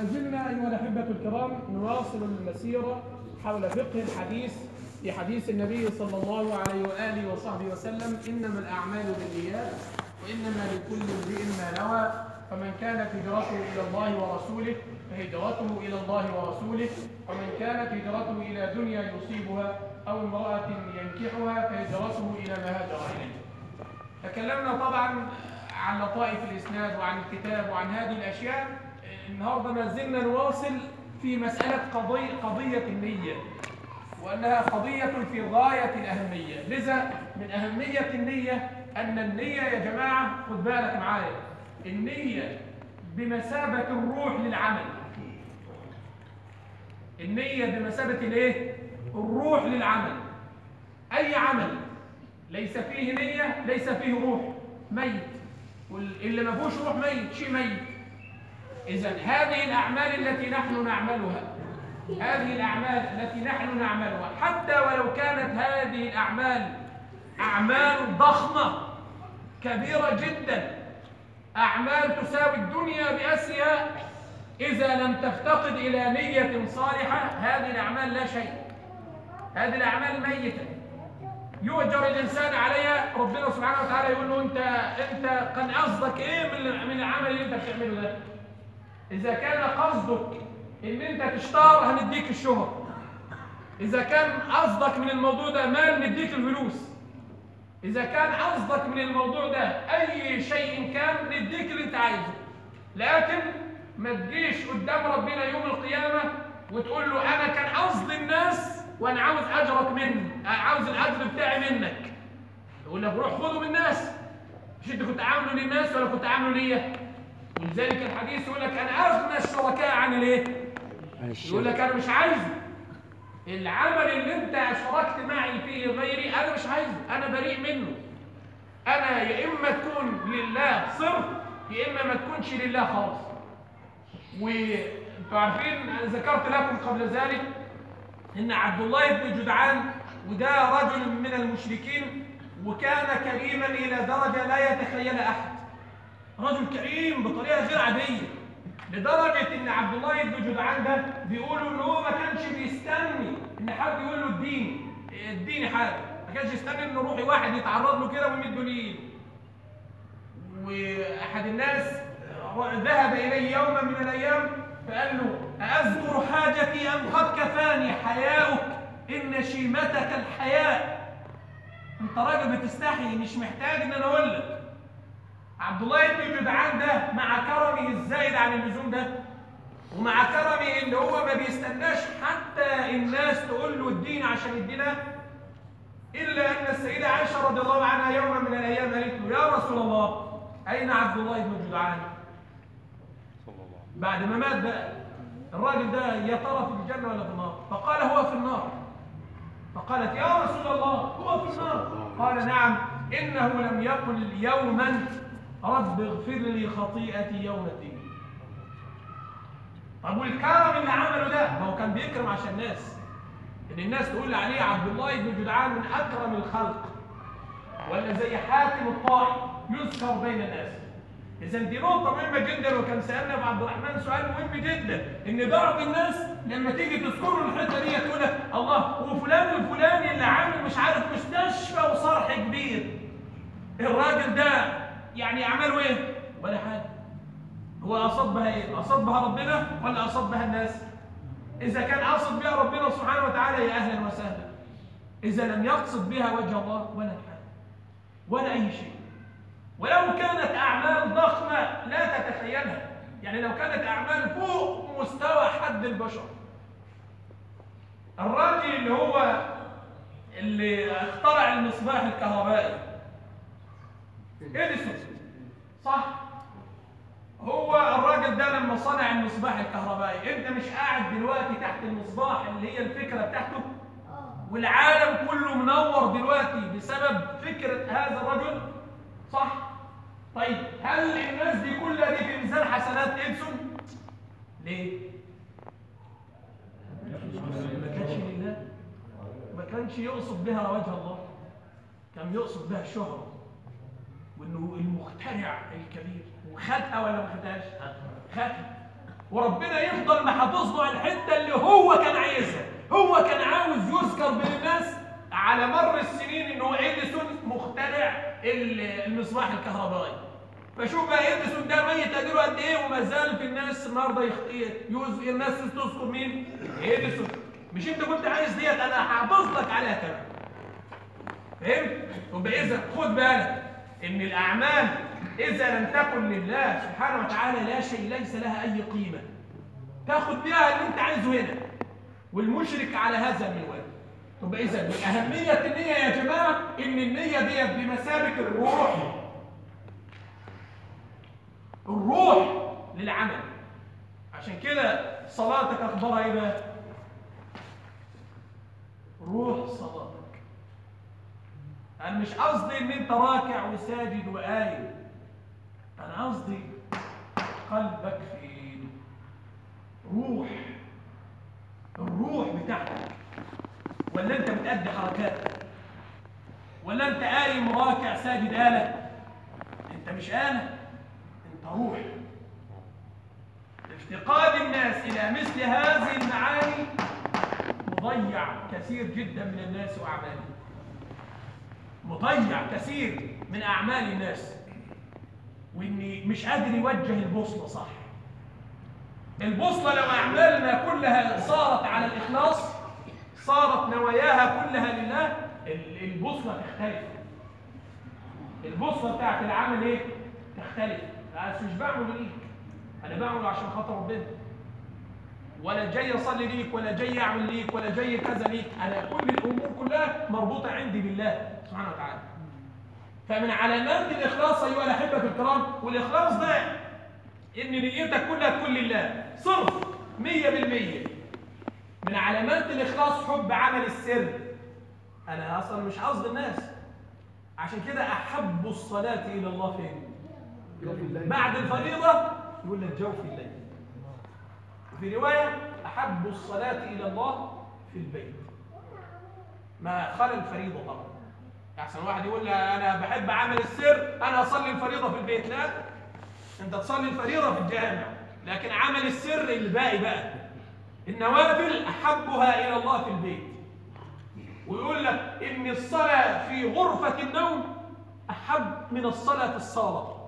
ما زلنا أيها الأحبة الكرام نواصل المسيرة حول فقه الحديث في حديث النبي صلى الله عليه وآله وصحبه وسلم إنما الأعمال بالنيات وإنما لكل امرئ ما نوى فمن كانت هجرته إلى الله ورسوله فهجرته إلى الله ورسوله ومن كانت هجرته إلى دنيا يصيبها أو امرأة ينكحها فهجرته إلى ما هاجر إليه تكلمنا طبعا عن لطائف الإسناد وعن الكتاب وعن هذه الأشياء النهاردة ما زلنا نواصل في مسألة قضية, قضية النية وأنها قضية في غاية الأهمية لذا من أهمية النية أن النية يا جماعة خد بالك معايا النية بمثابة الروح للعمل النية بمثابة الايه؟ الروح للعمل أي عمل ليس فيه نية ليس فيه روح ميت واللي ما فيهوش روح ميت شيء ميت إذا هذه الأعمال التي نحن نعملها هذه الأعمال التي نحن نعملها حتى ولو كانت هذه الأعمال أعمال ضخمة كبيرة جدا أعمال تساوي الدنيا بأسها إذا لم تفتقد إلى نية صالحة هذه الأعمال لا شيء هذه الأعمال ميتة يؤجر الإنسان عليها ربنا سبحانه وتعالى يقول له أنت أنت كان قصدك إيه من من العمل اللي أنت بتعمله ده؟ إذا كان قصدك إن أنت تشتهر هنديك الشهرة إذا كان قصدك من الموضوع ده مال نديك الفلوس إذا كان قصدك من الموضوع ده أي شيء كان نديك اللي أنت عايزه لكن ما تجيش قدام ربنا يوم القيامة وتقول له أنا كان قصد الناس وأنا عاوز أجرك مني عاوز الأجر بتاعي منك يقول لك روح خده من الناس مش أنت كنت عامله للناس ولا كنت عامله ليا ولذلك الحديث يقول لك أنا أغنى الشركاء عن الإيه؟ يقول لك أنا مش عايزه العمل اللي أنت أشركت معي فيه غيري أنا مش عايزه أنا بريء منه أنا يا إما تكون لله صرف يا إما ما تكونش لله خالص وانتوا عارفين أنا ذكرت لكم قبل ذلك ان عبد الله بن جدعان وده رجل من المشركين وكان كريما الى درجه لا يتخيلها احد رجل كريم بطريقه غير عاديه لدرجه ان عبد الله بن جدعان ده بيقولوا ان هو ما كانش بيستني ان حد يقول له اديني اديني حاجه ما كانش يستني ان روحي واحد يتعرض له كده ويمد له ايده واحد الناس ذهب إليه يوما من الأيام فقال له أذكر حاجتي أم قد كفاني حياؤك إن شيمتك الحياء أنت راجل بتستحي مش محتاج إن أنا أقول لك عبد الله بن جدعان ده مع كرمه الزايد عن اللزوم ده ومع كرمه إن هو ما بيستناش حتى الناس تقول له الدين عشان يدينا إلا أن السيدة عائشة رضي الله عنها يوما من الأيام قالت له يا رسول الله أين عبد الله بن جدعان؟ بعد ما مات بقى الراجل ده يا ترى في الجنة ولا في النار فقال هو في النار فقالت يا رسول الله هو في النار قال نعم إنه لم يقل يوما رب اغفر لي خطيئتي يوم الدين طب والكرم اللي عمله ده ما هو كان بيكرم عشان الناس ان الناس تقول عليه عبد الله بن جدعان من اكرم الخلق ولا زي حاتم الطائي يذكر بين الناس إذا دي نقطة مهمة جدا وكان سألنا أبو عبد الرحمن سؤال مهم جدا إن بعض الناس لما تيجي تذكروا الحتة دي تقول لك الله هو فلان الفلاني اللي عامل مش عارف مستشفى وصرح كبير الراجل ده يعني عمله إيه؟ ولا حاجة هو قصد بها إيه؟ قصد بها ربنا ولا قصد بها الناس؟ إذا كان قصد بها ربنا سبحانه وتعالى يا أهلا وسهلا إذا لم يقصد بها وجه الله ولا حاجة ولا أي شيء ولو كانت أعمال ضخمة لا تتخيلها يعني لو كانت أعمال فوق مستوى حد البشر الراجل اللي هو اللي اخترع المصباح الكهربائي اديسون صح هو الراجل ده لما صنع المصباح الكهربائي انت مش قاعد دلوقتي تحت المصباح اللي هي الفكرة بتاعته والعالم كله منور دلوقتي بسبب فكرة هذا الرجل صح طيب هل الناس دي كلها دي في ميزان حسنات اديسون ليه ما كانش لله ما كانش يقصد بها وجه الله كان يقصد بها الشهرة وانه المخترع الكبير وخدها ولا ما خدهاش خدها وربنا يفضل محافظ له على الحته اللي هو كان عايزها هو كان عاوز يذكر بين الناس على مر السنين انه اديسون مخترع ال- المصباح الكهربائي فشوف بقى اديسون ده ميت اديله قد ايه وما زال في الناس النهارده يخ- يوز الناس تذكر مين؟ اديسون مش انت كنت عايز ديت انا هحافظ لك عليها كمان فهمت؟ يبقى اذا خد بالك ان الاعمال اذا لم تكن لله سبحانه وتعالى لا شيء ليس لها اي قيمه تاخد بيها اللي انت عايزه هنا والمشرك على هذا المنوال يبقى اذا من اهميه النيه يا جماعه ان النيه ديت بمثابه الروح الروح للعمل عشان كده صلاتك اخبارها ايه بقى روح صلاتك انا مش قصدي ان انت راكع وساجد وقايم انا قصدي قلبك فين روح الروح بتاعتك ولا انت بتأدي حركاتك ولا انت قايم راكع ساجد آلة انت مش آلة انت روح افتقاد الناس الى مثل هذه المعاني مضيع كثير جدا من الناس واعمالهم مضيع كثير من اعمال الناس واني مش قادر يوجه البوصله صح البوصله لو اعمالنا كلها صارت على الاخلاص صارت نواياها كلها لله ال- البوصله تختلف البوصله بتاعت العمل ايه تختلف بس مش بعمله ليك انا بعمله عشان خاطر ربنا ولا جاي اصلي ليك ولا جاي اعمل ليك ولا جاي كذا ليك انا كل الامور كلها مربوطه عندي بالله سبحانه وتعالى فمن علامات الاخلاص ايها الاحبه الكرام والاخلاص ده ان نيتك كلها تكون لله صرف 100% من علامات الاخلاص حب عمل السر انا اصلا مش قصد الناس عشان كده احب الصلاه الى الله فين بعد الفريضه يقول لك جوف الليل في روايه احب الصلاه الى الله في البيت ما خلا الفريضه طبعا احسن واحد يقول لي انا بحب عمل السر انا اصلي الفريضه في البيت لا انت تصلي الفريضه في الجامع لكن عمل السر الباقي بقى النوافل احبها الى الله في البيت ويقول لك ان الصلاه في غرفه النوم احب من الصلاه في الصاله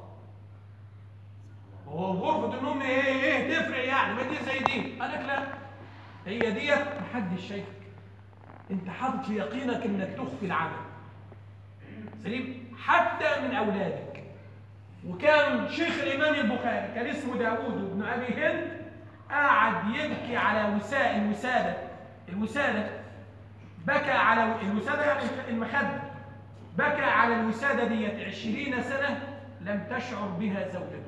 هو غرفه النوم ايه ايه تفرق يعني ما دي زي دي قال لك لا هي ديت محدش شايفك انت حاطط في يقينك انك تخفي العمل سليم حتى من اولادك وكان شيخ الامام البخاري كان اسمه داوود بن ابي هند قعد يبكي على وساء الوساده الوساده بكى على الوساده يعني المخده بكى على الوساده ديت عشرين سنه لم تشعر بها زوجته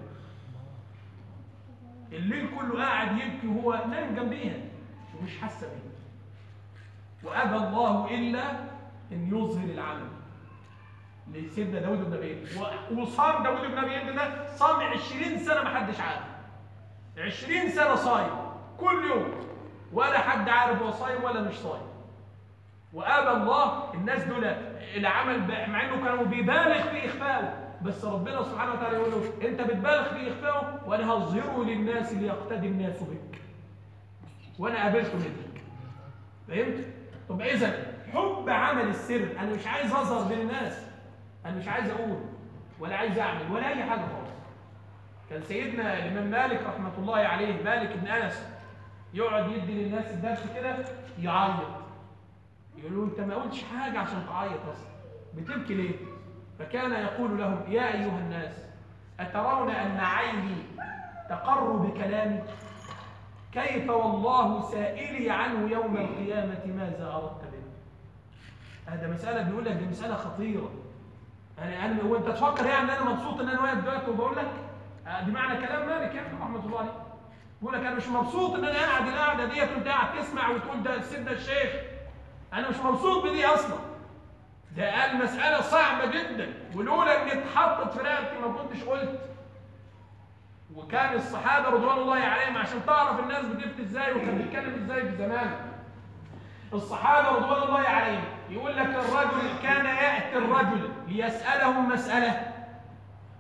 الليل كله قاعد يبكي وهو نايم جنبيها ومش حاسه بيه وابى الله الا ان يظهر العمل لسيدنا داود بن ابي هند. و- وصام داود بن ابي هند ده صام 20 سنه ما حدش عارف 20 سنه صايم كل يوم ولا حد عارف هو صايم ولا مش صايم وابى الله الناس دول العمل ب- مع انه كانوا بيبالغ في اخفائه بس ربنا سبحانه وتعالى يقول له انت بتبالغ في اخفائه وانا هظهره للناس ليقتدي الناس بك وانا قابلته منك فهمت؟ طب اذا حب عمل السر انا مش عايز اظهر بين الناس انا مش عايز اقول ولا عايز اعمل ولا اي حاجه خالص كان سيدنا الامام مالك رحمه الله عليه مالك بن انس يقعد يدي للناس الدرس كده يعيط يقول له انت ما قلتش حاجه عشان تعيط اصلا بتبكي ليه فكان يقول لهم يا ايها الناس اترون ان عيني تقر بكلامي كيف والله سائلي عنه يوم القيامه ماذا اردت به هذا مساله بيقول لك دي مساله خطيره يعني انا وانت تفكر يعني ان انا مبسوط ان انا واقف دلوقتي وبقول لك آه، دي معنى كلام مالك يعني رحمه الله عليه بيقول لك انا مش مبسوط ان انا قاعد القعده ديت وانت قاعد تسمع وتقول ده سيدنا الشيخ انا مش مبسوط بدي اصلا ده قال مساله صعبه جدا ولولا ان اتحطت في رقبتي ما كنتش قلت وكان الصحابه رضوان الله عليهم عشان تعرف الناس بتفتي ازاي وكان بيتكلم ازاي في زمان الصحابه رضوان الله عليهم يقول لك الرجل كان ياتي الرجل ليسالهم مساله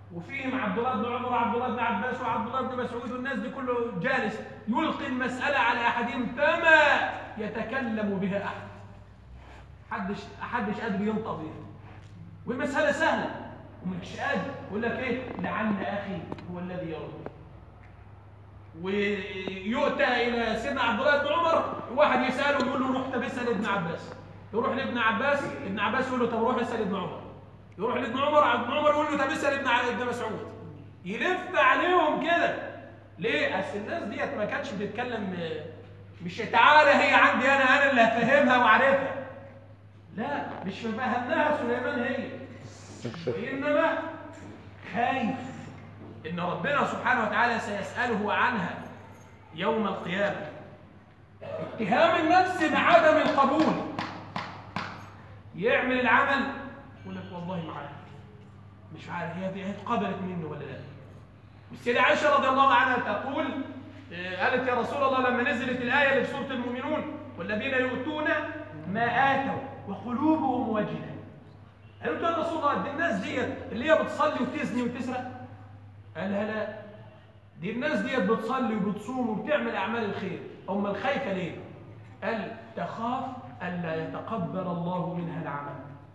وفيهم عبد الله بن عمر وعبد الله بن عباس وعبد الله بن مسعود والناس دي كله جالس يلقي المسألة على أحدهم فما يتكلم بها أحد حدش حدش قادر ينطق بها والمسألة سهلة ومش قادر يقول لك إيه لعل أخي هو الذي يرد ويؤتى إلى سيدنا عبد الله بن عمر واحد يسأله يقول له روح طب اسأل ابن عباس يروح لابن عباس ابن عباس يقول له طب روح اسأل ابن عمر يروح لابن عمر ابن عمر يقول له طب اسال ابن ابن مسعود يلف عليهم كده ليه اصل الناس ديت ما كانتش بتتكلم مش تعالى هي عندي انا انا اللي هفهمها وعارفها لا مش فهمناها سليمان هي وانما خايف ان ربنا سبحانه وتعالى سيساله عنها يوم القيامه اتهام النفس بعدم القبول يعمل العمل يقول لك والله ما عارف مش عارف هي دي اتقبلت منه ولا لا السيدة عائشة رضي الله عنها تقول قالت يا رسول الله لما نزلت الآية اللي في سورة المؤمنون والذين يؤتون ما آتوا وقلوبهم وجلة قالت يا رسول الله دي الناس ديت اللي هي بتصلي وتزني وتسرق قال لها لا دي الناس ديت بتصلي وبتصوم وبتعمل أعمال الخير أم الخايفة ليه؟ قال تخاف ألا يتقبل الله منها العمل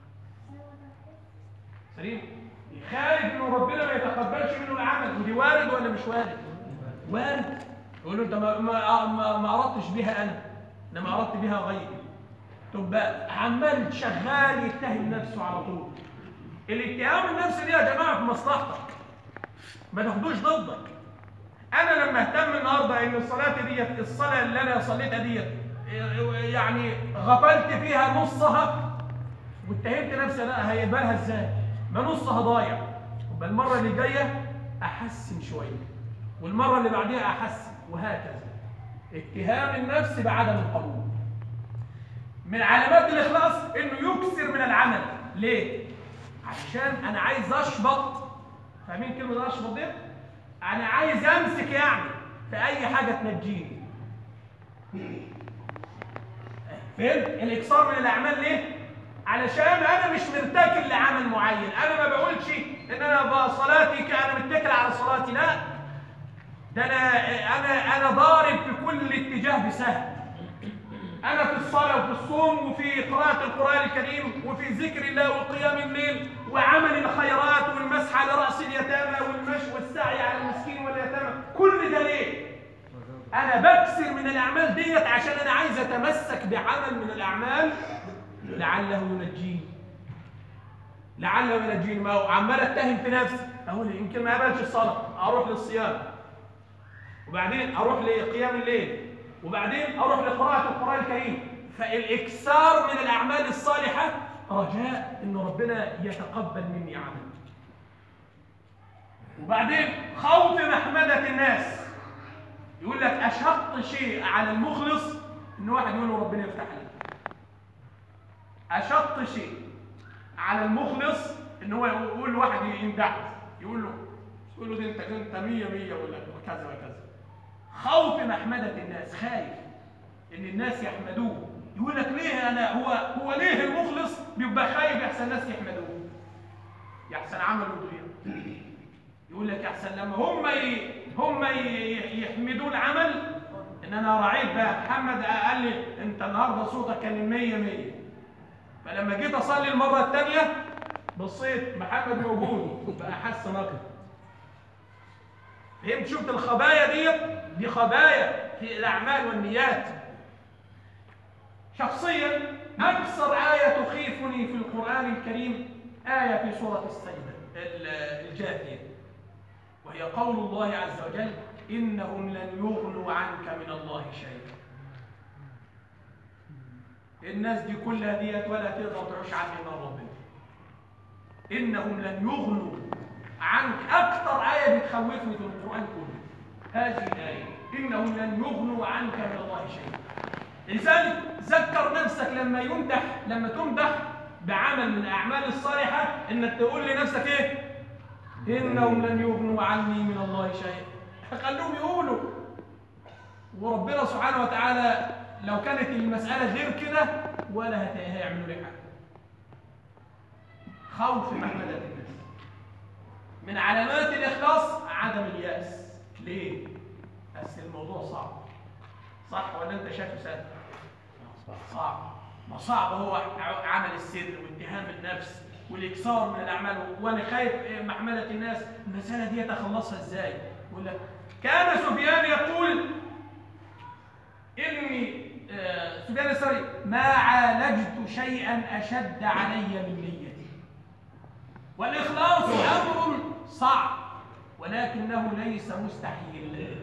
سليم خايف انه ربنا ما يتقبلش منه العمل ودي وارد ولا مش وارد وارد يقول له انت ما ما ما, ما اردتش بها انا انما اردت بها غيري تبقى عمال شغال يتهم نفسه على طول الاتهام النفسي دي يا جماعه في مصلحتك ما تاخدوش ضدك انا لما اهتم النهارده ان الصلاه ديت الصلاه اللي انا صليتها ديت يعني غفلت فيها نصها واتهمت نفسي لا هيقبلها ازاي ما نصها ضايع يبقى المره اللي جايه احسن شويه والمره اللي بعديها احسن وهكذا اتهام النفس بعدم القبول من علامات الاخلاص انه يكثر من العمل ليه عشان انا عايز اشبط فاهمين كلمه اشبط دي انا عايز امسك يعني في اي حاجه تنجيني فهمت الاكثار من الاعمال ليه علشان انا مش مرتكل لعمل معين انا ما بقولش ان انا بقى صلاتي انا متكل على صلاتي لا ده انا انا انا ضارب في كل اتجاه بسهم انا في الصلاه وفي الصوم وفي قراءه القران الكريم وفي ذكر الله وقيام الليل وعمل الخيرات والمسح على راس اليتامى والمشي والسعي على المسكين واليتامى كل ده ليه انا بكسر من الاعمال ديت عشان انا عايز اتمسك بعمل من الاعمال لعله ينجيني لعله ينجيني ما هو عمال اتهم في نفسي اقول يمكن ما اقبلش الصلاه اروح للصيام وبعدين اروح لقيام الليل وبعدين اروح لقراءه القران الكريم فالاكثار من الاعمال الصالحه رجاء ان ربنا يتقبل مني عمل وبعدين خوف محمده الناس يقول لك اشق شيء على المخلص ان واحد يقول له ربنا يفتح لي اشق شيء على المخلص ان هو يقول لواحد يمدحه يقول له يقول له ده انت انت 100 100 ولا كذا وكذا خوف محمده الناس خايف ان الناس يحمدوه يقول لك ليه انا هو هو ليه المخلص بيبقى خايف يحسن الناس يحمدوه يحسن عمله يضيع يقول لك احسن لما هم ي... هم ي... يحمدوا العمل ان انا راعيت بقى محمد قال لي انت النهارده صوتك كان 100 100 فلما جيت اصلي المره الثانيه بصيت محمد موجود بقى حس نقد فهمت شفت الخبايا ديت دي خبايا في الاعمال والنيات شخصيا اكثر ايه تخيفني في القران الكريم ايه في سوره السجده الجاثيه وهي قول الله عز وجل انهم لن يغنوا عنك من الله شيئا الناس دي كلها ديت ولا تقدر تعيش عني من ربنا انهم لن يغنوا عنك اكثر ايه بتخوفني في القران كله هذه الايه انهم لن يغنوا عنك من الله شيئا لذلك ذكر نفسك لما يمدح لما تمدح بعمل من الاعمال الصالحه انك تقول لنفسك ايه انهم لن يغنوا عني من الله شيئا خلوهم يقولوا وربنا سبحانه وتعالى لو كانت المسألة غير كده ولا هيعملوا لي حاجة خوف محمدة الناس من علامات الإخلاص عدم اليأس ليه؟ بس الموضوع صعب صح ولا أنت شايفه سهل؟ صعب ما صعب هو ع- عمل السر واتهام النفس والاكثار من الاعمال وانا خايف إيه محمله الناس المساله دي اتخلصها ازاي يقول لك كان سفيان يقول اني آه، سفيان الثوري ما عالجت شيئا اشد علي من نيتي والاخلاص امر صعب ولكنه ليس مستحيل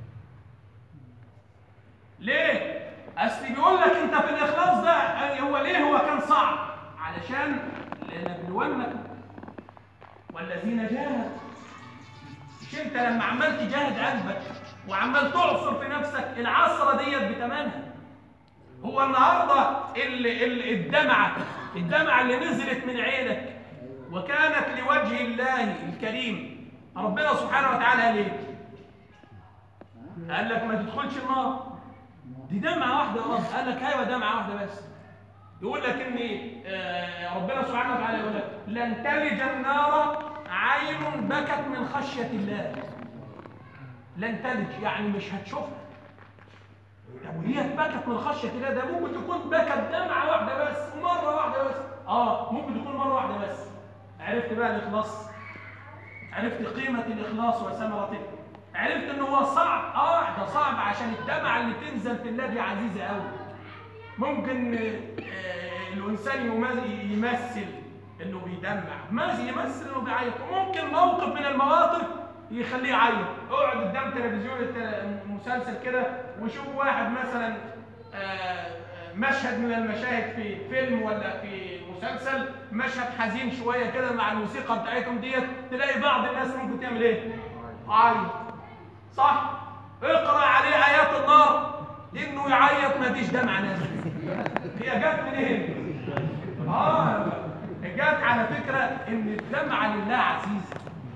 ليه؟ اصل بيقول لك انت في الاخلاص ده أي هو ليه هو كان صعب؟ علشان لنبلونكم والذين جاهدوا مش انت لما عمال تجاهد قلبك وعمال تعصر في نفسك العصره ديت بتمنها هو النهارده اللي اللي الدمعه الدمعه اللي نزلت من عينك وكانت لوجه الله الكريم ربنا سبحانه وتعالى قال ايه؟ قال لك ما تدخلش النار دي دمعة واحدة بس قال لك ايوه دمعة واحدة بس يقول لك ان آه، ربنا سبحانه وتعالى يقول لك لن تلج النار عين بكت من خشية الله لن تلج يعني مش هتشوفها طب وهي بكت من خشية الله ده ممكن تكون بكت دمعة واحدة بس ومرة واحدة بس اه ممكن تكون مرة واحدة بس عرفت بقى الإخلاص عرفت قيمة الإخلاص وثمرته عرفت إن هو صعب آه ده صعب عشان الدمعة اللي تنزل في الله دي عزيزة أوي ممكن آه، الإنسان يمز- يمثل إنه بيدمع ماذا يمثل إنه بيعيط ممكن موقف من المواقف يخليه يعيط اقعد قدام تلفزيون الت- مسلسل كده وشوف واحد مثلا آه، مشهد من المشاهد في فيلم ولا في مسلسل مشهد حزين شويه كده مع الموسيقى بتاعتهم ديت تلاقي بعض الناس ممكن تعمل ايه؟ عيط صح؟ اقرا عليه ايات النار انه يعيط ما فيش دمعه نازله هي جت منين؟ اه جت على فكره ان الدمعه لله عزيزه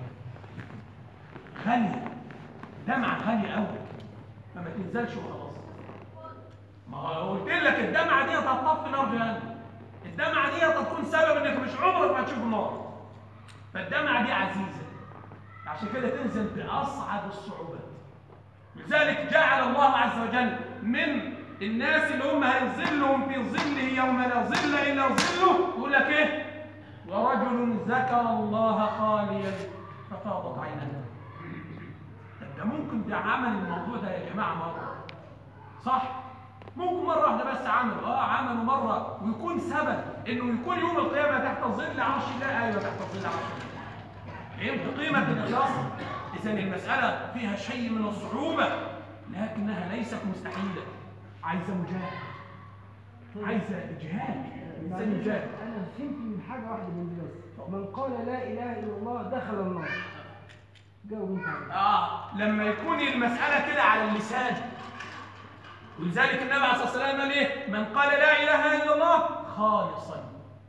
غاليه دمعه غاليه قوي فما تنزلش وخلاص ما هو قلت لك الدمعه دي هتطفي نار جهنم الدمعه دي هتكون سبب انك مش عمرك ما تشوف النار فالدمعه دي عزيزه عشان كده تنزل باصعب الصعوبات لذلك جعل الله عز وجل من الناس اللي هم هيظلهم في ظله يوم لا ظل الا ظله يقول لك ايه ورجل ذكر الله خاليا ففاضت عيناه طب ده ممكن ده عمل الموضوع ده يا جماعه مره صح ممكن مره واحده بس عمله اه عمله مره ويكون سبب انه يكون يوم القيامه تحت ظل عرش الله ايوه تحت ظل عرش الله فهمت قيمه الاخلاص اذا المساله فيها شيء من الصعوبه لكنها ليست مستحيله عايزه مجاهد عايزه اجهاد انسان يجاهد انا فهمت من حاجه واحده من دي بس من قال لا اله الا الله دخل النار جاوب انت عليها. آه لما يكون المسألة كده على اللسان ولذلك النبي عليه الصلاة والسلام قال إيه؟ من قال لا إله إلا الله خالصا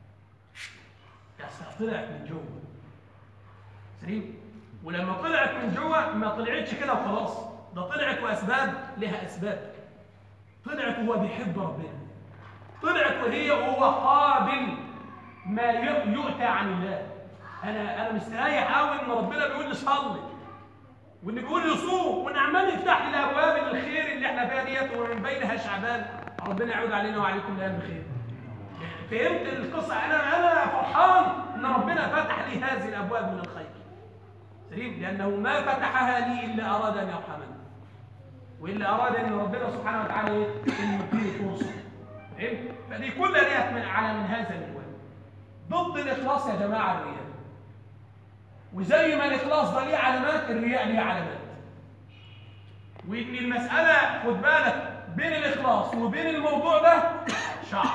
بس طلعت من جوه سليم ولما طلعت من جوه ما طلعتش كده وخلاص ده طلعت وأسباب لها أسباب طلعت وهو بيحب ربنا طلعت وهي وهو قابل ما ي- يؤتى عن الله انا انا مستريح قوي ان ربنا بيقول لي صلي وان بيقول لي صوم وان عمال يفتح لي الابواب الخير اللي احنا فيها ديت ومن بينها شعبان ربنا يعود علينا وعليكم الايام بخير فهمت القصه انا انا فرحان ان ربنا فتح لي هذه الابواب من الخير سليم لانه ما فتحها لي الا اراد ان يرحمني والا اراد ان ربنا سبحانه وتعالى إيه؟ ان يديني فرصه فهمت فدي كلها ديت من على من هذا المنوال ضد الاخلاص يا جماعه الرياء وزي ما الاخلاص ده ليه علامات الرياء ليه علامات وان المساله خد بالك بين الاخلاص وبين الموضوع ده شعر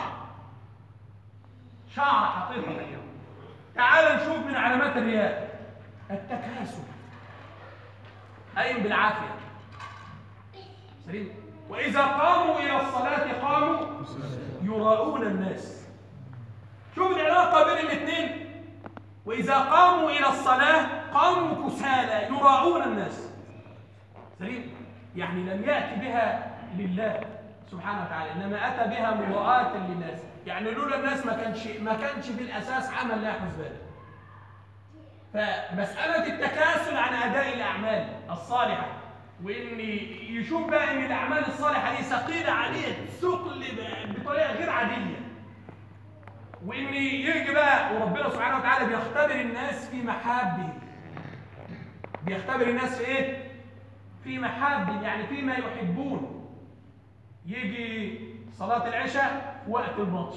شعر حقيقي تعال نشوف من علامات الرياء التكاسل قايم بالعافيه سليم واذا قاموا الى الصلاه قاموا يراؤون الناس شوف العلاقه بين الاثنين وإذا قاموا إلى الصلاة قاموا كسالى يراعون الناس سليم يعني لم يأتي بها لله سبحانه وتعالى إنما أتى بها مراءة للناس يعني لولا الناس ما كانش ما كانش في الأساس عمل لا يحفظ باله فمسألة التكاسل عن أداء الأعمال الصالحة وإن يشوف بقى إن الأعمال الصالحة دي ثقيلة عليه ثقل ب- بطريقة غير عادية وإن يجي بقى وربنا سبحانه وتعالى بيختبر الناس في محابه بيختبر الناس في إيه؟ في محابه يعني فيما يحبون يجي صلاة العشاء وقت الماتش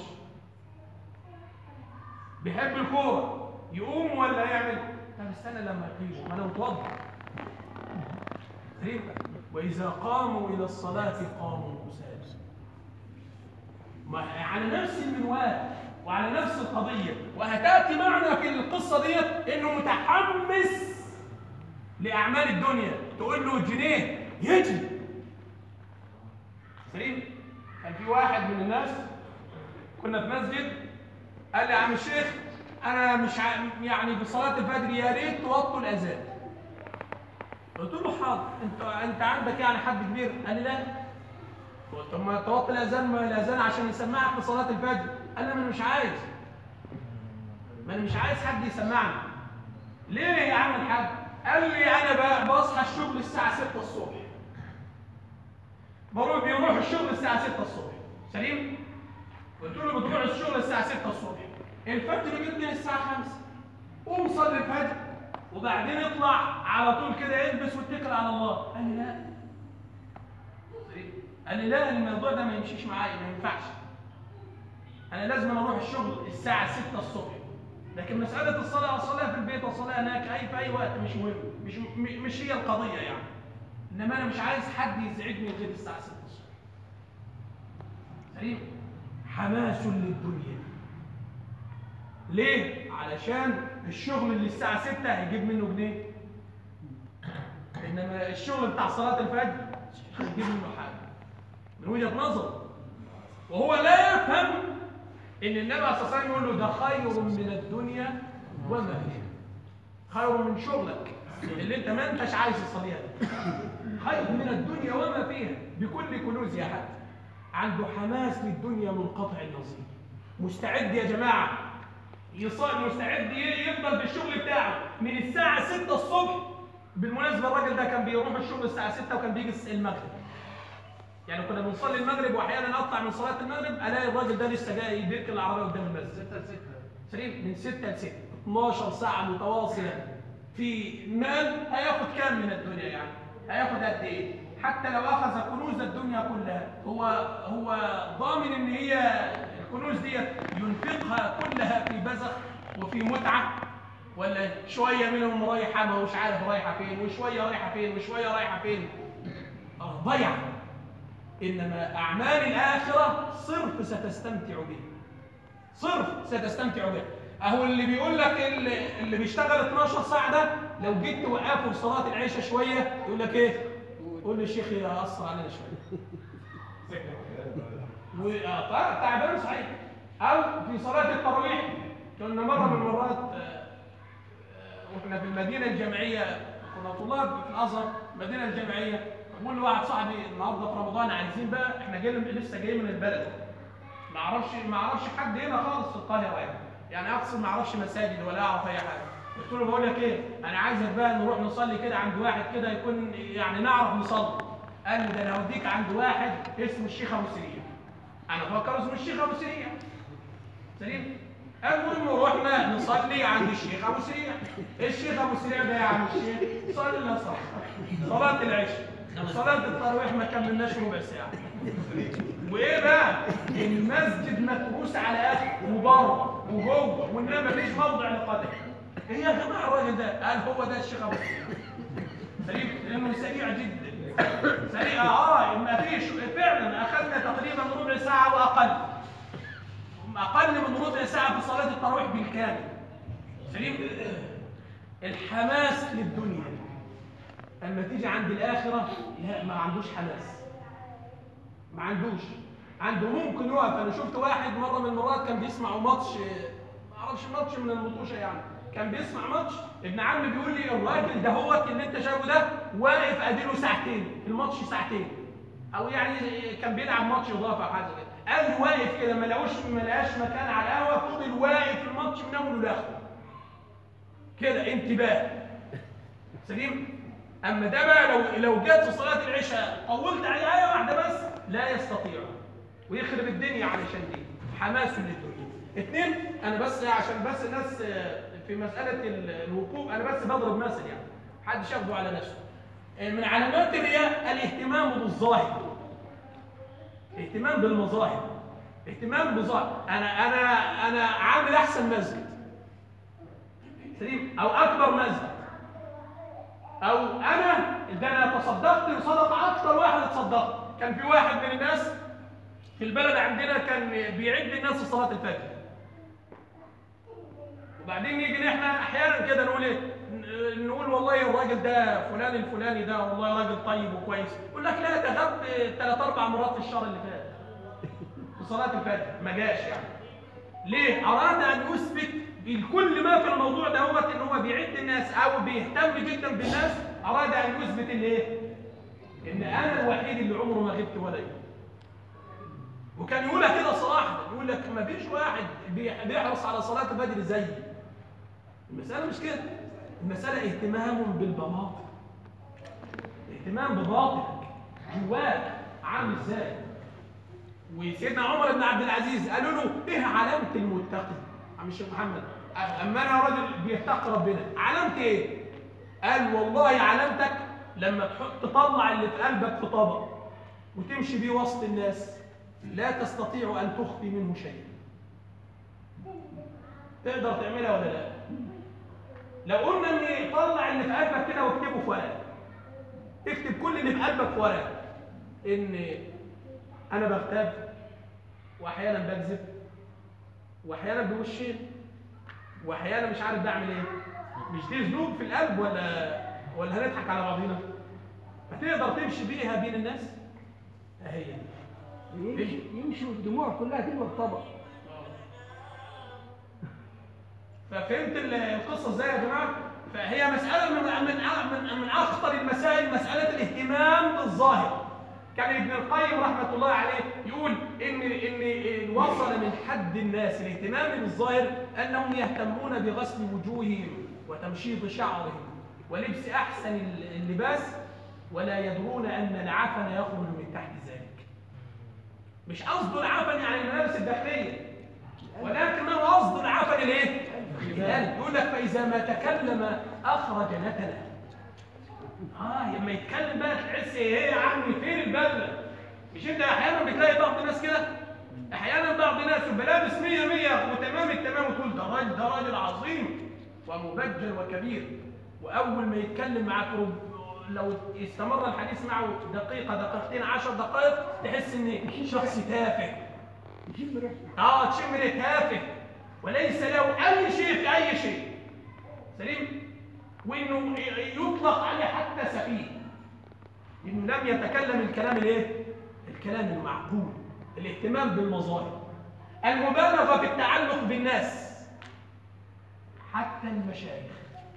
بيحب الكورة يقوم ولا يعمل طب استنى لما يقيم ما انا متوضع ليه؟ واذا قاموا الى الصلاه قاموا كسالى ما- على نفس المنوال وعلى نفس القضيه وهتاتي معنا في القصه ديت انه متحمس لاعمال الدنيا تقول له جنيه يجي سليم كان في واحد من الناس كنا في مسجد قال لي يا عم الشيخ انا مش ع... يعني بصلاه الفجر يا ريت توطوا الاذان قلت له حاضر انت انت عندك يعني حد كبير قال لي لا قلت طب ما توطي الاذان ما الاذان عشان يسمعك في صلاه الفجر قال لي ما انا مش عايز ما انا مش عايز حد يسمعني ليه يا عم الحاج قال لي انا ب- بصحى الشغل الساعه 6 الصبح بروح بيروح الشغل الساعه 6 الصبح سليم قلت له بتروح الشغل الساعه 6 الصبح الفجر بيدي الساعه 5 قوم صلي الفجر وبعدين اطلع على طول كده البس واتكل على الله قال لي لا قال لي لا الموضوع ده ما يمشيش معايا ما ينفعش انا لازم اروح الشغل الساعه 6 الصبح لكن مساله الصلاه الصلاه في البيت والصلاه هناك اي في اي وقت مش مهم مش م- مش هي القضيه يعني انما انا مش عايز حد يزعجني غير الساعه 6 الصبح سليم حماس للدنيا ليه؟ علشان الشغل اللي الساعة 6 هيجيب منه جنيه إنما الشغل بتاع صلاة الفجر مش هيجيب منه حاجة من وجهة نظر وهو لا يفهم إن النبي صلى الله عليه وسلم يقول له ده خير من الدنيا وما فيها خير من شغلك اللي أنت ما أنتش عايز تصليها دي. خير من الدنيا وما فيها بكل كنوز يا حد عنده حماس للدنيا منقطع النظير مستعد يا جماعة يصاب مستعد ي- يفضل في الشغل بتاعه من الساعة 6 الصبح بالمناسبة الراجل ده كان بيروح الشغل الساعة 6 وكان بيجي الس- المغرب يعني كنا بنصلي المغرب واحيانا اطلع من صلاة المغرب الاقي الراجل ده لسه جاي بيركن العربية قدام المسجد 6 ل 6 سليم من 6 ل 6 12 ساعة متواصلة في مال هياخد كام من الدنيا يعني هياخد قد ايه حتى لو اخذ كنوز الدنيا كلها هو هو ضامن ان هي الكنوز ديت ينفقها كلها في بذخ وفي متعه ولا شويه منهم رايحه ما هوش عارف رايحه فين وشويه رايحه فين وشويه رايحه فين آه، ضيع انما اعمال الاخره صرف ستستمتع به صرف ستستمتع به اهو اللي بيقول لك اللي, اللي بيشتغل 12 ساعه ده لو جيت توقفه في صلاه العشاء شويه يقول لك ايه قول للشيخ يقصر علينا شويه و- آه، طيب، تعبان صحيح او في صلاه التراويح كنا مره من المرات آه، آه، واحنا في المدينه الجامعيه كنا طلاب في الازهر المدينه الجامعيه بقول لواحد صاحبي النهارده في رمضان عايزين بقى احنا جاي لسه جاي من البلد ما اعرفش ما اعرفش حد هنا خالص في القاهره يعني يعني اقصد ما اعرفش مساجد ولا اعرف اي حاجه قلت له بقول لك ايه انا عايزك بقى نروح نصلي كده عند واحد كده يكون يعني نعرف نصلي قال لي ده انا هوديك عند واحد اسمه الشيخ ابو سريع انا فكر اسمه الشيخ ابو سريع سليم المهم رحنا نصلي عند الشيخ ابو سريع الشيخ ابو سريع ده يا عم الشيخ صلى صلاه صلاه العشاء صلاه التراويح ما كملناش ربع ساعه وايه بقى المسجد متروس على اخر وبره وجوه وانما مفيش موضع لقدم ايه يا جماعه الراجل ده قال هو ده الشيخ ابو سريع سريع لانه سريع جدا سريع اه ما فيش فعلا اخذنا تقريبا ربع ساعه واقل اقل من ربع ساعه في صلاه التراويح بالكامل سليم الحماس للدنيا اما تيجي عند الاخره لا ما عندوش حماس ما عندوش عنده ممكن يقف انا شفت واحد مره من المرات كان بيسمع ماتش ما اعرفش ماتش من المطوشه يعني كان بيسمع ماتش ابن عمي بيقول لي الراجل ده هو اللي انت شايفه ده واقف اديله ساعتين الماتش ساعتين او يعني كان بيلعب ماتش اضافه او حاجه كده قال لي واقف كده ما لقوش ما لقاش مكان على القهوه فضل واقف الماتش من اوله لاخره كده انتباه سليم اما ده بقى لو لو جت في صلاه العشاء طولت عليه ايه واحده بس لا يستطيع ويخرب الدنيا علشان دي حماس للدنيا اثنين انا بس عشان بس الناس آه، في مساله ال- الوقوف انا بس بضرب مثل يعني محدش ياخده على نفسه آه، من علامات الرياء الاهتمام بالظاهر اهتمام بالمظاهر اهتمام بظاهر انا انا انا عامل احسن مسجد سليم او اكبر مسجد او انا ده انا تصدقت بصدقه اكتر واحد اتصدقت كان في واحد من الناس في البلد عندنا كان بيعد الناس في صلاه الفجر وبعدين نيجي احنا احيانا كده نقول ايه ن- نقول والله الراجل ده فلان الفلاني ده والله راجل طيب وكويس يقول لك لا ده غاب ثلاث اربع مرات في الشهر اللي فات في صلاه الفجر ما جاش يعني ليه اراد ان يثبت بكل ما في الموضوع ده هو ان هو بيعد الناس او بيهتم جدا بالناس اراد ان يثبت الايه ان انا الوحيد اللي عمره ما غبت ولا يوم وكان يقولها كده صراحه يقول لك ما فيش واحد بي- بيحرص على صلاه الفجر زيي المساله مش كده المساله اهتمام بالبواطن اهتمام بباطنك جواك عامل ازاي وسيدنا عمر بن عبد العزيز قالوا له ايه علامه المتقي عم الشيخ محمد اما انا راجل بيتقي ربنا علامتي ايه قال والله علامتك لما تحط تطلع اللي في قلبك في طبق وتمشي بيه وسط الناس لا تستطيع ان تخفي منه شيئا تقدر تعملها ولا لا لو قلنا ان طلع اللي في قلبك كده واكتبه في ورقه اكتب كل اللي في قلبك في ورقه ان انا بغتاب واحيانا بكذب واحيانا بوشين واحيانا مش عارف بعمل ايه مش دي ذنوب في القلب ولا ولا هنضحك على بعضينا هتقدر تمشي بيها بين الناس هي دي يمشي يمشي والدموع كلها تبقى في طبق ففهمت ال- القصه ازاي يا جماعه فهي مساله من من من, من اخطر المسائل مساله الاهتمام بالظاهر كان ابن القيم رحمه الله عليه يقول ان ان وصل من حد الناس الاهتمام بالظاهر انهم يهتمون بغسل وجوههم وتمشيط شعرهم ولبس احسن اللباس ولا يدرون ان العفن يخرج من تحت ذلك مش قصده العفن يعني الملابس الداخليه ولكنه قصد العفن الايه؟ القلب يقول لك فاذا ما تكلم اخرج نتنه اه لما يتكلم بقى تحس ايه يا عمي فين البدله مش انت احيانا بتلاقي بعض الناس كده احيانا بعض الناس يبقى لابس 100 100 وتمام التمام وتقول ده راجل ده راجل عظيم ومبجل وكبير واول ما يتكلم معاك رب لو استمر الحديث معه دقيقه دقيقتين عشر دقائق تحس ان شخص تافه يشم ريحته اه تشم ريح تافه وليس له اي شيء في اي شيء سليم وانه ي- يطلق عليه حتى سفيه انه لم يتكلم الكلام الايه الكلام المعقول الاهتمام بالمظاهر المبالغه في التعلق بالناس حتى المشايخ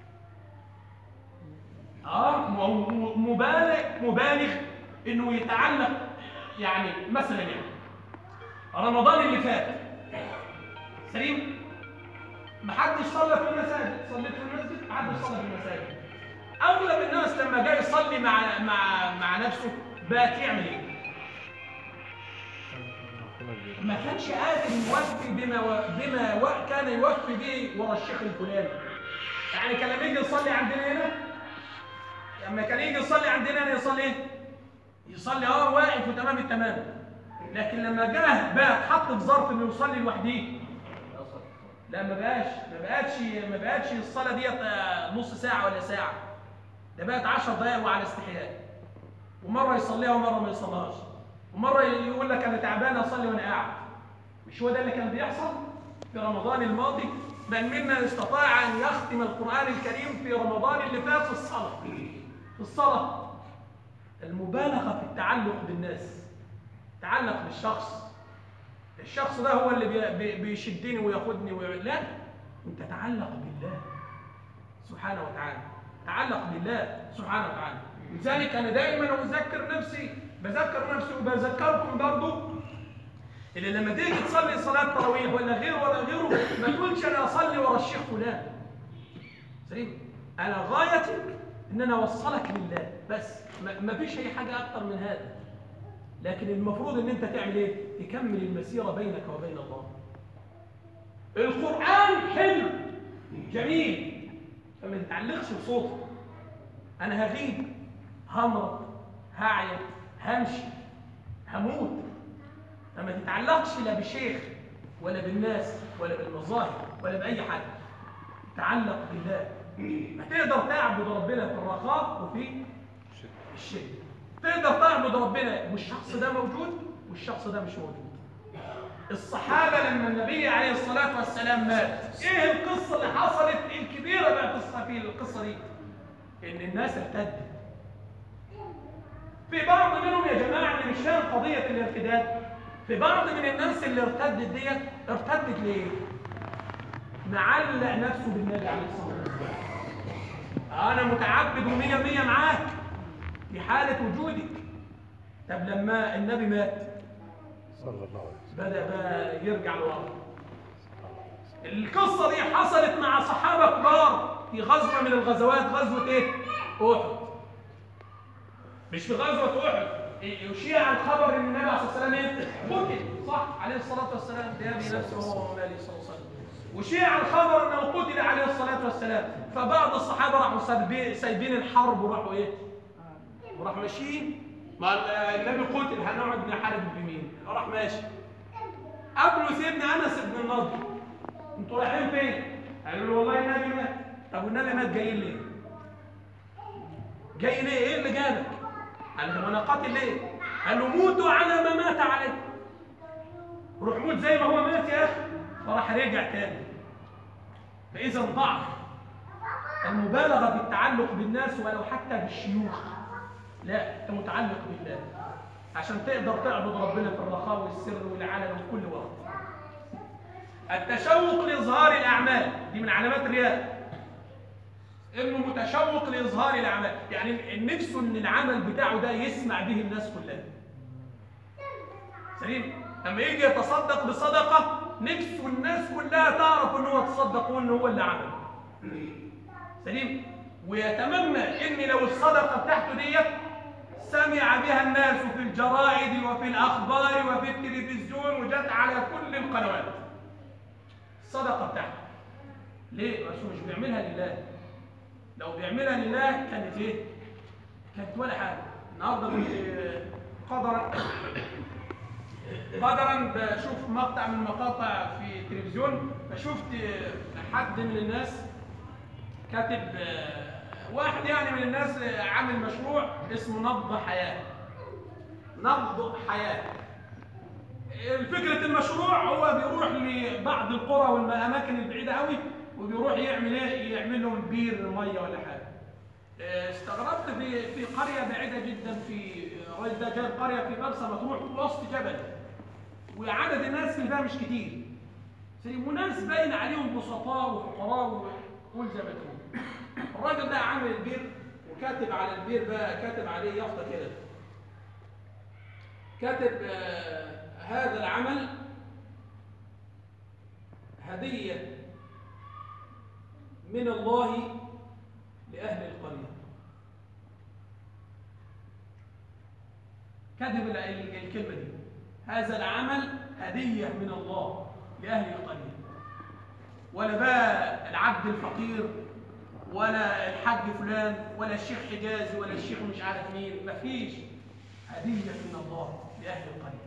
اه م- م- مبالغ مبالغ انه يتعلق يعني مثلا يعني رمضان اللي فات سليم محدش صلى في المساجد صليت في المسجد محدش صلى في المساجد اغلب الناس لما جاي يصلي مع مع مع نفسه بقى يعمل ايه ما كانش قادر يوفي بما و... بما و... كان يوفي به ورا الشيخ الفلاني يعني كان لما يجي يصلي عندنا هنا لما كان يجي يصلي عندنا هنا يصلي ايه يصلي اه واقف وتمام التمام لكن لما جه بقى اتحط في ظرف انه يصلي لوحده لا ما بقاش ما بقتش ما بقتش الصلاه ديت آه، نص ساعه ولا ساعه ده بقت 10 دقائق وعلى استحياء ومره يصليها ومره ما يصليهاش ومره يقول لك انا تعبان اصلي وانا قاعد مش هو ده اللي كان بيحصل في رمضان الماضي من منا استطاع ان يختم القران الكريم في رمضان اللي فات في الصلاه في الصلاه المبالغه في التعلق بالناس تعلق بالشخص الشخص ده هو اللي بي- بي- بيشدني وياخدني وي... لا انت تعلق بالله سبحانه وتعالى تعلق بالله سبحانه وتعالى لذلك انا دائما اذكر نفسي بذكر نفسي وبذكركم برضو اللي لما تيجي تصلي صلاه تراويح ولا غيره ولا غيره ما تقولش انا اصلي ورا الشيخ فلان سليم انا غايتي ان انا اوصلك لله بس ما ما فيش اي حاجه اكتر من هذا لكن المفروض ان انت تعمل ايه تكمل المسيره بينك وبين الله القران حلو جميل فما تتعلقش بصوته انا هغيب همرض هعيا همشي هموت فما تتعلقش لا بشيخ ولا بالناس ولا بالمظاهر ولا باي حد تعلق بالله هتقدر تعبد ربنا في الرخاء وفي الشده تقدر تعبد ربنا والشخص ده موجود والشخص ده مش موجود الصحابه لما النبي عليه الصلاه والسلام مات ايه القصه اللي حصلت الكبيره بقى قصه في القصه دي ان الناس ارتدت في بعض منهم يا جماعه اللي مش فاهم قضيه الارتداد في بعض من الناس اللي ارتدت ديت ارتدت ليه معلق نفسه بالنبي عليه الصلاه والسلام انا متعبد ومية مية معاك في حاله وجودك طب لما النبي مات صلى الله عليه وسلم بدأ بقى يرجع لورا القصة دي حصلت مع صحابة كبار في غزوة من الغزوات غزوة ايه؟ أحد مش في غزوة أحد يشيع الخبر ان النبي عليه الصلاة والسلام ايه؟ قتل صح عليه الصلاة والسلام بأبي نفسه هو ومالي صلى الله عليه وسلم وشيع الخبر انه قتل عليه الصلاة والسلام فبعض الصحابة راحوا سايبين- سايبين الحرب وراحوا ايه؟ وراح ماشيين ما النبي قتل هنقعد نحارب بمين؟ راح ماشي قابلوا سيدنا انس بن النضر انتوا رايحين فين؟ قالوا له والله النبي مات طب والنبي مات جايين ليه؟ جاي ليه؟ ايه اللي جابك؟ قال له انا قاتل ليه؟ قال له موتوا على ما مات عليه روح موت زي ما هو مات يا اخي فراح رجع تاني فاذا ضعف المبالغه في التعلق بالناس ولو حتى بالشيوخ لا انت متعلق بالله عشان تقدر تعبد ربنا في الرخاء والسر والعلن وفي كل وقت التشوق لاظهار الاعمال دي من علامات الرياء انه متشوق لاظهار الاعمال يعني نفسه ان العمل بتاعه ده يسمع به الناس كلها سليم لما يجي يتصدق بصدقه نفسه الناس كلها تعرف ان هو تصدق وان هو اللي عمل سليم ويتمنى ان لو الصدقه بتاعته ديت سمع بها الناس في الجرائد وفي الاخبار وفي التلفزيون وجت على كل القنوات الصدقه بتاعته ليه عشان مش بيعملها لله لو بيعملها لله كانت ايه كانت ولا حاجه النهارده كنت قدرا قدرا بشوف مقطع من مقاطع في التلفزيون فشفت حد من الناس كاتب آه، واحد يعني من الناس آه، عامل مشروع اسمه نبض حياة نبض حياة فكرة المشروع هو بيروح لبعض القرى والأماكن البعيدة قوي وبيروح يعمل ايه يعمل لهم بير مية ولا حاجة آه، استغربت في في قرية بعيدة جدا في الراجل ده جايب قرية في مرسى مطروح في وسط جبل وعدد الناس اللي فيها مش كتير سليم وناس باين عليهم بسطاء وفقراء وقول زي ما تقول الراجل ده عامل البير وكاتب على البير بقى كاتب عليه يافطه كده كاتب آه هذا العمل هدية من الله لأهل القرية كاتب ال- ال- الكلمة دي هذا العمل هدية من الله لأهل القرية ولا بقى العبد الفقير ولا الحاج فلان ولا الشيخ حجازي ولا الشيخ مش عارف مين مفيش هدية من الله لأهل القرية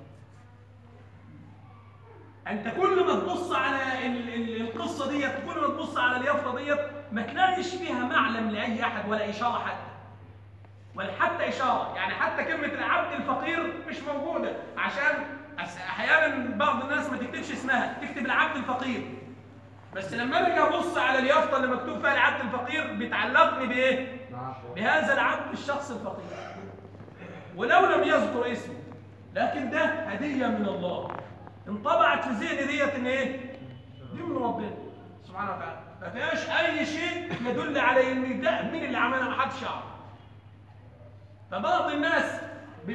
انت كل ما تبص على ال- ال- القصة ديت كل ما تبص على اليافطة ديت ما تلاقيش فيها معلم لأي أحد ولا إشارة حتى ولا حتى إشارة يعني حتى كلمة العبد الفقير مش موجودة عشان أس- أحيانا بعض الناس ما تكتبش اسمها تكتب العبد الفقير بس لما اجي ابص على اليافطه اللي مكتوب فيها العبد الفقير بتعلقني بايه؟ بهذا العبد الشخص الفقير ولو لم يذكر اسمه لكن ده هديه من الله انطبعت في ذهني ديت ان ايه؟ دي من ربنا سبحانه وتعالى ما فيهاش اي شيء يدل على ان ده مين اللي عملها ما حدش يعرف فبعض الناس ب...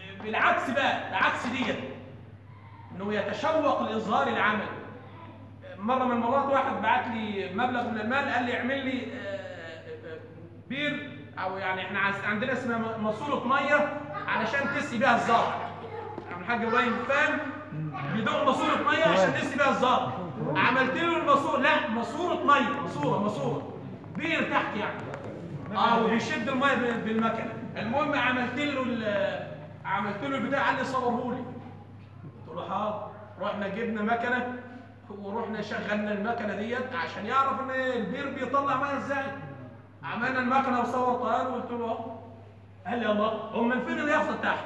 بالعكس بقى العكس ديت انه يتشوق لاظهار العمل مره من المرات واحد بعت لي مبلغ من المال قال لي اعمل لي آه، آه، بير او يعني احنا عايز- عندنا اسمها م- ماسوره ميه علشان تسقي بيها الزرع يعني الحاج ابراهيم فاهم بيدق ماسوره ميه عشان تسقي بيها الزرع عملت له الماسوره لا ماسوره ميه ماسوره ماسوره بير تحت يعني اه وبيشد الميه بال- بالمكنه المهم عملت له ال- عملت له البتاع قال لي صوره لي قلت له حاضر رحنا جبنا مكنه ورحنا شغلنا المكنه ديت عشان يعرف ان البير بيطلع ميه ازاي عملنا المكنه وصورتها له وقلت له اهو قال لي الله هو من فين اليافطه تحت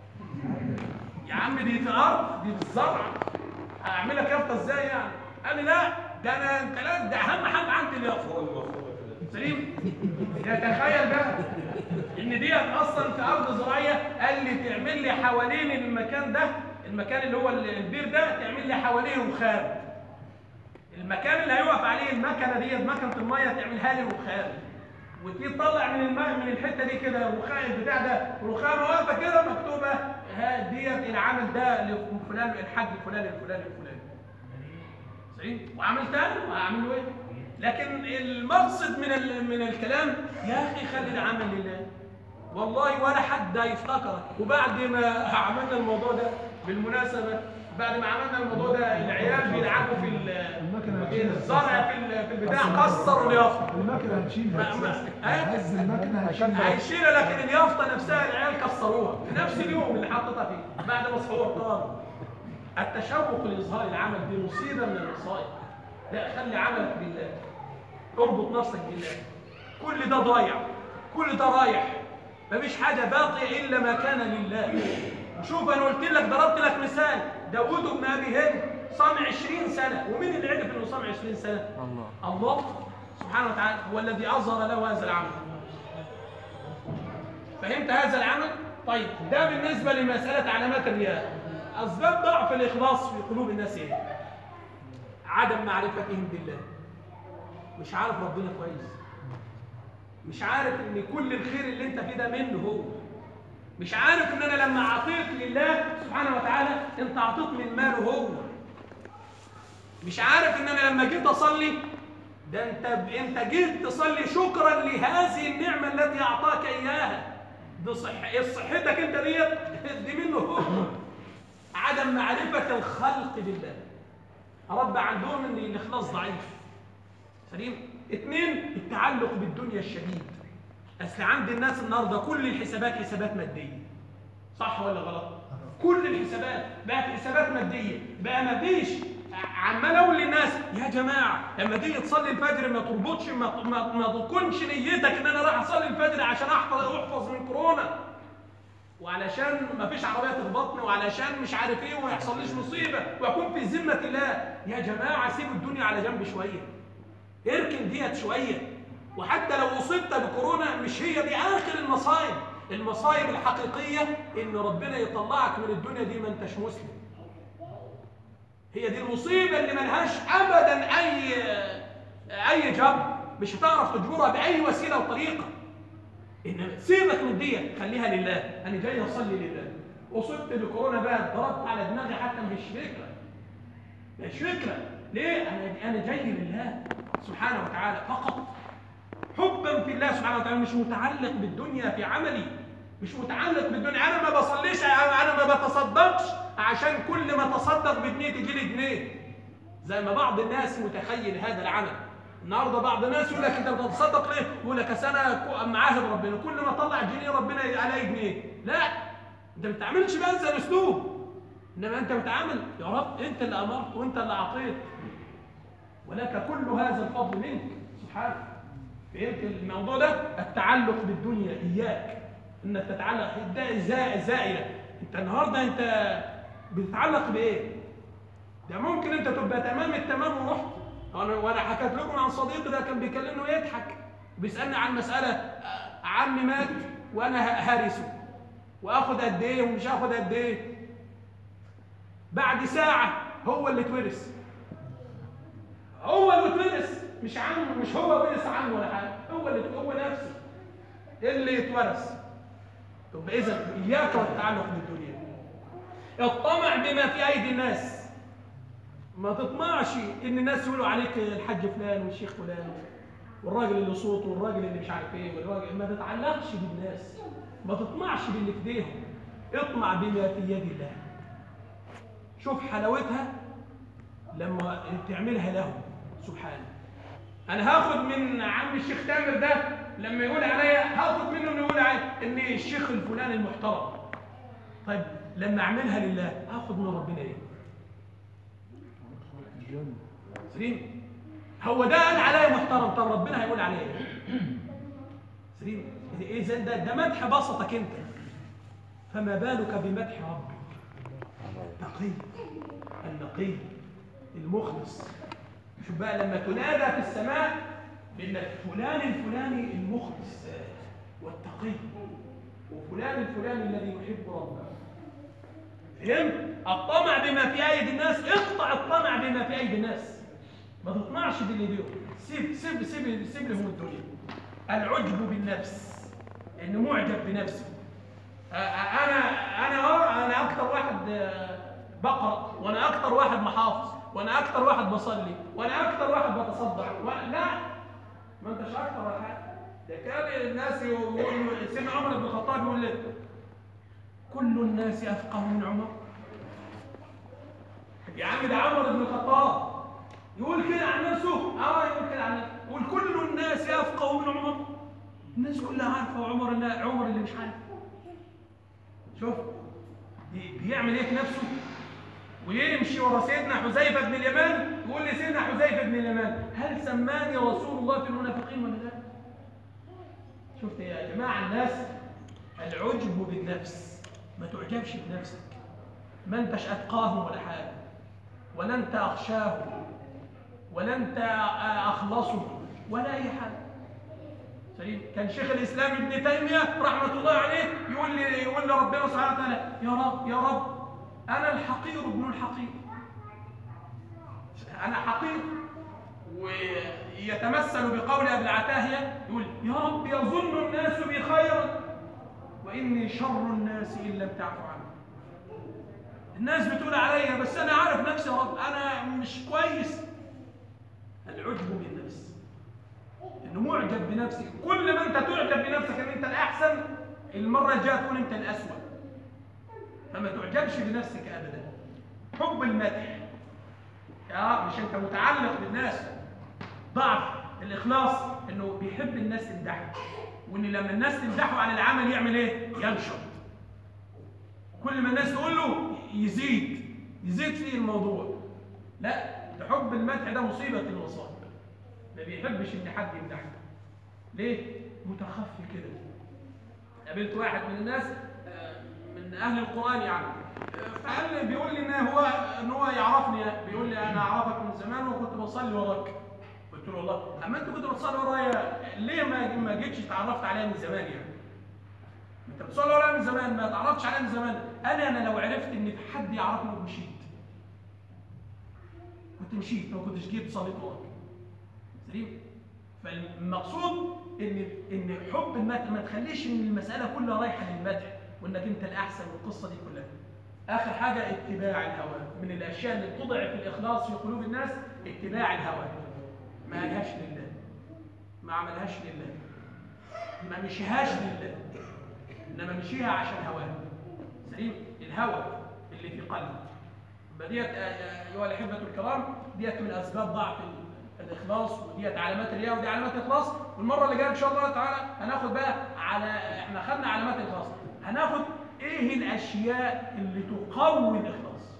يا عم دي في الارض دي في الزرع هعمل لك يافطه ازاي يعني قال لي لا ده انا انت لا ده اهم حاجه عندي اليافطه سليم تخيل بقى ان ديت اصلا في ارض زراعيه قال لي تعمل لي حوالين المكان ده المكان اللي هو البير ده تعمل لي حواليه رخام المكان اللي هيقف عليه المكنه ديت مكنه الميه تعملها لي رخام وتيجي تطلع من الماء من الحته دي كده الرخام البتاع ده رخامه واقفه كده مكتوبه ها ديت العمل ده لفلان الحاج فلان الفلاني الفلاني صحيح وعملتها له هعمل له ايه لكن المقصد من ال- من الكلام يا اخي خلي العمل لله والله ولا حد هيفتكرك وبعد ما عملنا الموضوع ده بالمناسبه بعد ما عملنا الموضوع ده العيال بيلعبوا في ال- المكنة في هتشيل الزرع في ال- في البتاع كسروا اليافطه المكنه هتشيل ما- ما- إيه؟ هز المكنه هتشيل هيشيلها لكن اليافطه نفسها العيال كسروها في نفس اليوم اللي حطيتها فيه بعد ما صحوها طار التشوق لاظهار العمل دي مصيبه من المصائب لا خلي عملك بالله اربط نفسك بالله كل ده ضايع كل ده رايح مفيش حاجه باقيه الا ما كان لله شوف انا قلت لك ضربت لك مثال داوود بن ابي هند صام 20 سنه ومين اللي عرف انه صام 20 سنه الله الله سبحانه وتعالى هو الذي اظهر له هذا العمل فهمت هذا العمل طيب ده بالنسبه لمساله علامات الرياء اسباب ضعف الاخلاص في قلوب الناس ايه عدم معرفتهم بالله مش عارف ربنا كويس مش عارف ان كل الخير اللي انت فيه ده منه هو مش عارف ان انا لما اعطيت لله سبحانه وتعالى انت اعطيت من ماله هو مش عارف ان انا لما جيت اصلي ده انت انت جيت تصلي شكرا لهذه النعمه التي اعطاك اياها دي صح صحتك انت ديت دي منه هو عدم معرفه الخلق بالله رب عندهم ان الاخلاص ضعيف سليم اثنين التعلق بالدنيا الشديد اصل عند الناس النهارده كل الحسابات حسابات ماديه صح ولا غلط كل الحسابات بقت حسابات ماديه بقى ما فيش عمال اقول للناس يا جماعه لما تيجي تصلي الفجر ما تربطش ما, ما, ما تكونش نيتك ان انا رايح اصلي الفجر عشان احفظ احفظ من كورونا وعلشان ما فيش عربيه تخبطني وعلشان مش عارف ايه وما يحصليش مصيبه واكون في ذمه الله يا جماعه سيبوا الدنيا على جنب شويه اركن ديت شويه وحتى لو اصبت بكورونا مش هي دي اخر المصايب المصايب الحقيقيه ان ربنا يطلعك من الدنيا دي ما انتش مسلم هي دي المصيبه اللي ملهاش ابدا اي اي جبر مش هتعرف تجبرها باي وسيله وطريقه ان سيبك من ديت خليها لله انا جاي اصلي لله اصبت بكورونا بقى ضربت على دماغي حتى مش فكره مش فكره ليه انا انا جاي لله سبحانه وتعالى فقط حبا في الله سبحانه وتعالى مش متعلق بالدنيا في عملي مش متعلق بالدنيا انا ما بصليش انا ما بتصدقش عشان كل ما تصدق بجنيه تجي لي جنيه زي ما بعض الناس متخيل هذا العمل النهارده بعض الناس يقول لك انت بتتصدق ليه؟ يقول لك اصل انا معاهد ربنا كل ما اطلع جنيه ربنا علي جنيه لا انت ما بتعملش بهذا الاسلوب انما انت بتعامل يا رب انت اللي امرت وانت اللي اعطيت ولك كل هذا الفضل منك سبحانه فهمت الموضوع ده التعلق بالدنيا اياك انك تتعلق ده زائله انت النهارده انت بتتعلق بايه ده ممكن انت تبقى تمام التمام ورحت انا وانا حكيت لكم عن صديقي ده كان بيكلمني ويضحك بيسالني عن مساله عمي مات وانا هرسه واخد قد ايه ومش هاخد قد ايه بعد ساعه هو اللي اتورث هو اللي اتورث مش عنه مش هو ورث عنه ولا حاجه هو اللي هو نفسه اللي يتورث طب اذا اياك والتعلق بالدنيا الطمع بما في ايدي الناس ما تطمعش ان الناس يقولوا عليك الحاج فلان والشيخ فلان والراجل اللي صوته والراجل اللي مش عارف ايه والراجل ما تتعلقش بالناس ما تطمعش باللي في ايديهم اطمع بما في يد الله شوف حلاوتها لما تعملها له سبحانه انا هاخد من عم الشيخ تامر ده لما يقول عليا هاخد منه انه يقول عليا ان الشيخ الفلاني المحترم طيب لما اعملها لله هاخد من ربنا ايه سليم هو ده قال عليا محترم طب ربنا هيقول عليا ايه سليم اذا ده ده مدح بسطك انت فما بالك بمدح ربك نقي النقي المخلص شوف بقى لما تنادى في السماء بان فلان الفلاني المخلص والتقي وفلان الفلاني الذي يحب ربه فهمت الطمع بما في ايدي الناس اقطع الطمع بما في ايدي الناس ما تطمعش باللي بيهم سيب سيب سيب سيب لهم الدنيا العجب بالنفس انه معجب بنفسه آه، آه، انا انا اه انا اكتر واحد آه، بقرا وانا اكتر واحد محافظ وانا اكتر واحد بصلي وانا اكتر واحد بتصدق وأنا لا ما انتش اكتر ولا حاجه ده كان الناس يقولوا سيدنا عمر بن الخطاب يقول لك كل الناس افقه من عمر يا عم ده عمر بن الخطاب يقول كده عن نفسه اه يقول كده عن نفسه يقول كل الناس افقه من عمر الناس كلها عارفه وعمر لا عمر اللي مش عارف شوف بي- بيعمل ايه في نفسه ويمشي ورا سيدنا حذيفه بن اليمان يقول لسيدنا حذيفه بن اليمان هل سماني رسول الله في المنافقين ولا لا؟ شفت يا جماعه الناس العجب بالنفس ما تعجبش بنفسك ما انتش اتقاهم ولا حاجه ولا انت اخشاهم ولا انت اخلصهم ولا اي حاجه سليم كان شيخ الاسلام ابن تيميه رحمه الله عليه يقول لي يقول لربنا سبحانه وتعالى يا رب يا رب انا الحقير ابن الحقير انا حقير ويتمثل بقول ابي العتاهيه يقول يا رب يظن الناس بي خيرا واني شر الناس ان لم تعفو عني الناس بتقول عليا بس انا عارف نفسي يا رب انا مش كويس العجب بالنفس انه معجب بنفسك كل ما انت تعجب بنفسك ان انت الاحسن المره الجايه تكون انت الاسوأ فما تعجبش بنفسك ابدا حب المدح يا مش انت متعلق بالناس ضعف الاخلاص انه بيحب الناس تمدحه وان لما الناس تمدحه عن العمل يعمل ايه ينشط كل ما الناس تقول له يزيد يزيد فيه الموضوع لا ده حب المدح ده مصيبه الوصال ما بيحبش ان حد يمدحه ليه متخفي كده قابلت واحد من الناس آه، من اهل القران يعني آه، فقال لي بيقول لي ان هو ان هو يعرفني بيقول لي انا اعرفك من زمان وكنت بصلي وراك قلت له والله اما انت كنت بتصلي ورايا ليه ما ما جيتش اتعرفت عليا من زمان يعني انت بتصلي ورايا من زمان ما اتعرفتش عليا من زمان انا انا لو عرفت ان في حد يعرفني ومشيت كنت مشيت ما كنتش جيت صليت وراك سليم فالمقصود ان ان حب المدح ما تخليش ان المساله كلها رايحه للمدح وانك انت الاحسن والقصه دي كلها اخر حاجه اتباع الهوى من الاشياء اللي بتضعف الاخلاص في قلوب الناس اتباع الهوى ما قالهاش لله ما عملهاش لله ما مشيهاش لله انما مشيها عشان هواه سليم الهوى اللي في قلبه يبقى ديت آه، ايها الاحبه الكرام ديت من اسباب ضعف ال- الاخلاص وديت علامات الرياء ودي علامات الاخلاص والمره اللي جايه ان شاء الله تعالى هناخد بقى على احنا خدنا علامات الاخلاص هناخد ايه الاشياء اللي تقوي الاخلاص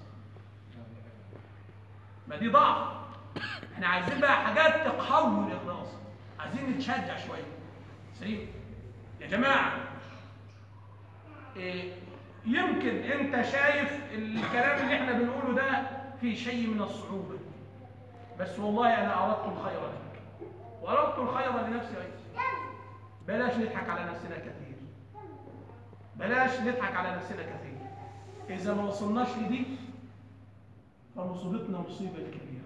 ما دي ضعف احنا عايزين بقى حاجات تقوي الاخلاص عايزين نتشجع شويه سليم يا جماعه إيه يمكن انت شايف الكلام اللي احنا بنقوله ده في شيء من الصعوبه بس والله انا اردت الخير لك واردت الخير لنفسي ايضا بلاش نضحك على نفسنا كثير بلاش نضحك على نفسنا كثير اذا ما وصلناش لدي فمصيبتنا مصيبه كبيره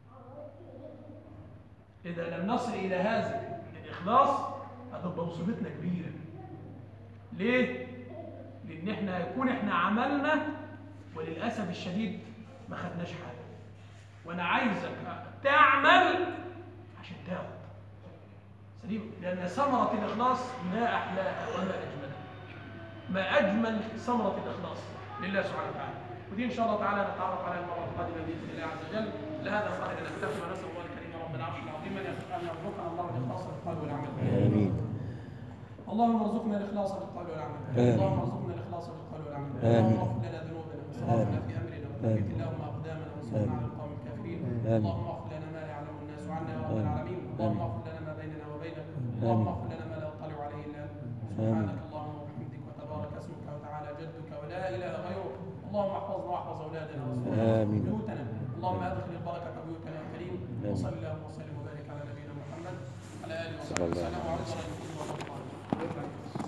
اذا لم نصل الى هذا الاخلاص هتبقى مصيبتنا كبيره ليه لان احنا يكون احنا عملنا وللاسف الشديد ما خدناش حاجه وانا عايزك تعمل عشان تاخد سليم لان ثمره الاخلاص ما احلاها وما اجملها ما اجمل ثمره الاخلاص لله سبحانه وتعالى ودي ان شاء الله تعالى نتعرف عليها المره القادمه باذن الله عز وجل لهذا القدر نكتفي ونسال الله الكريم رب العرش العظيم ان يرزقنا الله الاخلاص في القول والعمل آمين اللهم ارزقنا الاخلاص في القول والعمل آمين. اللهم ارزقنا الاخلاص في القول والعمل آمين. اللهم اغفر لنا ذنوبنا واسرافنا في امرنا وثبت اللهم اقدامنا وانصرنا على القوم الكافرين آمين. اللهم اغفر لنا ما لا يعلم الناس عنا يا رب آمين. العالمين اللهم اغفر لنا ما بيننا وبينك اللهم اغفر لنا ما لا يطلع عليه الا انت سبحانك اللهم وبحمدك وتبارك اسمك وتعالى جدك ولا اله غيرك اللهم احفظنا واحفظ اولادنا واصلنا آمين. بيوتنا اللهم ادخل البركه بيوتنا يا كريم آمين. وصل اللهم وسلم وبارك على نبينا محمد على اله صلى وصحبه الله وسلم عليه وعلى اله وصحبه وسلم